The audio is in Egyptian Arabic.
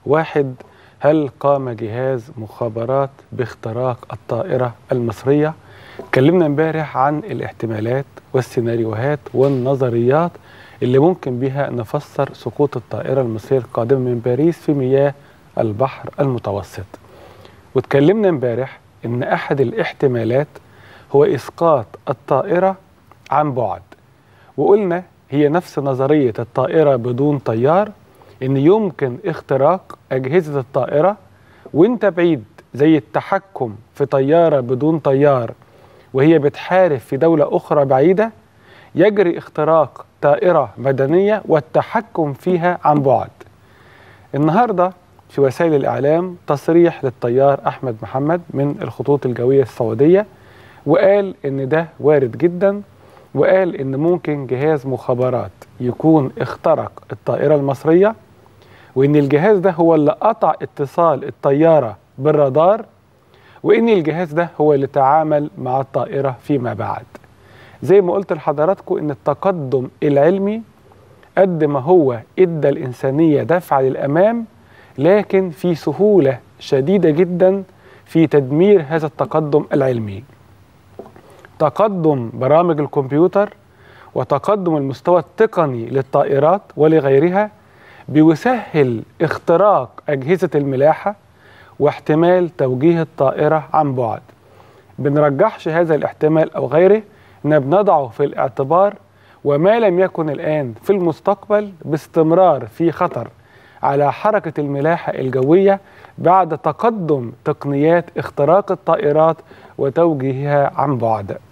واحد هل قام جهاز مخابرات باختراق الطائرة المصرية؟ اتكلمنا امبارح عن الاحتمالات والسيناريوهات والنظريات اللي ممكن بها نفسر سقوط الطائرة المصرية القادمة من باريس في مياه البحر المتوسط واتكلمنا امبارح ان احد الاحتمالات هو اسقاط الطائرة عن بعد وقلنا هي نفس نظرية الطائرة بدون طيار ان يمكن اختراق اجهزة الطائرة وانت بعيد زي التحكم في طيارة بدون طيار وهي بتحارب في دولة اخرى بعيدة يجري اختراق طائرة مدنية والتحكم فيها عن بعد النهاردة في وسائل الإعلام تصريح للطيار أحمد محمد من الخطوط الجوية السعودية وقال إن ده وارد جدا وقال إن ممكن جهاز مخابرات يكون اخترق الطائرة المصرية وإن الجهاز ده هو اللي قطع اتصال الطيارة بالرادار وإن الجهاز ده هو اللي تعامل مع الطائرة فيما بعد زي ما قلت لحضراتكم إن التقدم العلمي قد ما هو ادى الإنسانية دفعة للأمام لكن في سهولة شديدة جدا في تدمير هذا التقدم العلمي تقدم برامج الكمبيوتر وتقدم المستوى التقني للطائرات ولغيرها بيسهل اختراق أجهزة الملاحة واحتمال توجيه الطائرة عن بعد بنرجحش هذا الاحتمال أو غيره إن بنضعه في الاعتبار وما لم يكن الآن في المستقبل باستمرار في خطر على حركة الملاحة الجوية بعد تقدم تقنيات اختراق الطائرات وتوجيهها عن بعد